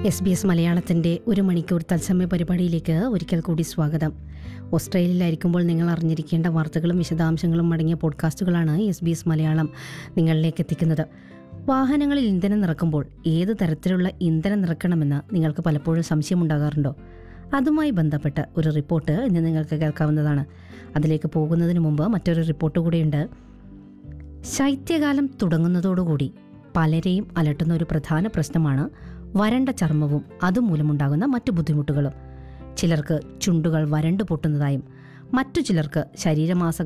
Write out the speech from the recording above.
S B S മലയാളത്തിൻ്റെ ഒരു മണിക്കൂർ തത്സമയ പരിപാടിയിലേക്ക് ഒരിക്കൽ കൂടി സ്വാഗതം ഓസ്ട്രേലിയയിലായിരിക്കുമ്പോൾ നിങ്ങൾ അറിഞ്ഞിരിക്കേണ്ട വാർത്തകളും വിശദാംശങ്ങളും അടങ്ങിയ പോഡ്കാസ്റ്റുകളാണ് എസ് ബി എസ് മലയാളം നിങ്ങളിലേക്ക് എത്തിക്കുന്നത് വാഹനങ്ങളിൽ ഇന്ധനം നിറക്കുമ്പോൾ ഏത് തരത്തിലുള്ള ഇന്ധനം നിറക്കണമെന്ന് നിങ്ങൾക്ക് പലപ്പോഴും സംശയമുണ്ടാകാറുണ്ടോ അതുമായി ബന്ധപ്പെട്ട ഒരു റിപ്പോർട്ട് ഇന്ന് നിങ്ങൾക്ക് കേൾക്കാവുന്നതാണ് അതിലേക്ക് പോകുന്നതിന് മുമ്പ് മറ്റൊരു റിപ്പോർട്ട് കൂടിയുണ്ട് ശൈത്യകാലം തുടങ്ങുന്നതോടുകൂടി പലരെയും അലട്ടുന്ന ഒരു പ്രധാന പ്രശ്നമാണ് വരണ്ട ചർമ്മവും അതുമൂലമുണ്ടാകുന്ന മറ്റു ബുദ്ധിമുട്ടുകളും ചിലർക്ക് ചുണ്ടുകൾ വരണ്ടു പൊട്ടുന്നതായും മറ്റു ചിലർക്ക് ശരീരമാസ